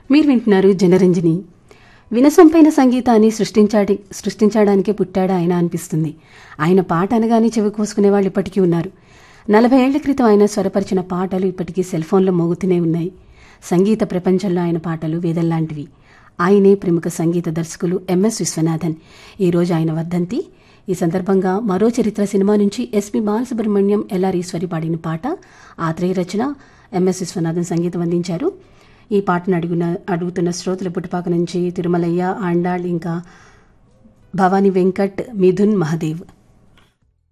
మీరు వింటున్నారు జనరంజని వినసొంపైన సంగీతాన్ని సృష్టించాడి సృష్టించడానికే పుట్టాడా ఆయన అనిపిస్తుంది ఆయన పాట అనగానే చెవి కోసుకునే వాళ్ళు ఇప్పటికీ ఉన్నారు నలభై ఏళ్ల క్రితం ఆయన స్వరపరిచిన పాటలు ఇప్పటికీ సెల్ ఫోన్లో మోగుతూనే ఉన్నాయి సంగీత ప్రపంచంలో ఆయన పాటలు వేదల్లాంటివి ఆయనే ప్రముఖ సంగీత దర్శకులు ఎంఎస్ విశ్వనాథన్ ఈరోజు ఆయన వర్ధంతి ఈ సందర్భంగా మరో చరిత్ర సినిమా నుంచి ఎస్పి బాలసుబ్రహ్మణ్యం ఎల్ఆర్ ఈశ్వరి పాడిన పాట ఆత్రేయ రచన ఎంఎస్ విశ్వనాథన్ సంగీతం అందించారు ఈ పాటను అడుగున అడుగుతున్న శ్రోతల పుట్టుపాక నుంచి తిరుమలయ్య ఆండాళ్ ఇంకా భవానీ వెంకట్ మిథున్ మహదేవ్